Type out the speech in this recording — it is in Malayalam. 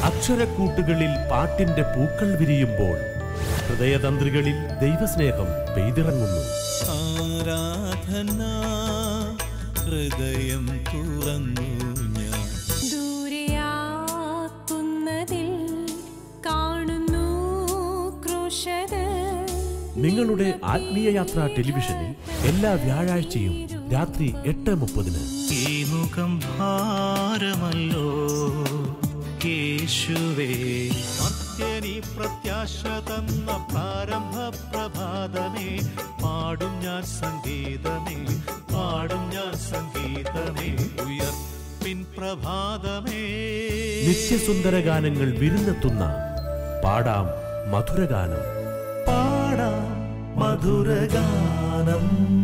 അക്ഷരക്കൂട്ടുകളിൽ പാട്ടിന്റെ പൂക്കൾ വിരിയുമ്പോൾ ഹൃദയതന്ത്രികളിൽ ദൈവസ്നേഹം പെയ്തിറങ്ങുന്നു ആരാധന ഹൃദയം തുറന്നു ഞാൻ ദൂരെയാക്കുന്നതിൽ കാണുന്നു ക്രൂശത നിങ്ങളുടെ ആത്മീയ യാത്രാ ടെലിവിഷനിൽ എല്ലാ വ്യാഴാഴ്ചയും രാത്രി എട്ട് മുപ്പതിന് ഈ മുഖം ഭാരമല്ലോ യേശുവേ മർത്യനി പ്രത്യാശ തന്ന പ്രാരംഭ പ്രഭാതമേ പാടും ഞാൻ സംഗീതമേ പാടും ഞാൻ സംഗീതമേ ഉയർപ്പിൻ പ്രഭാതമേ നിത്യസുന്ദര ഗാനങ്ങൾ വിരുന്നെത്തുന്ന പാടാം മധുരഗാനം പാടാം മധുരഗാനം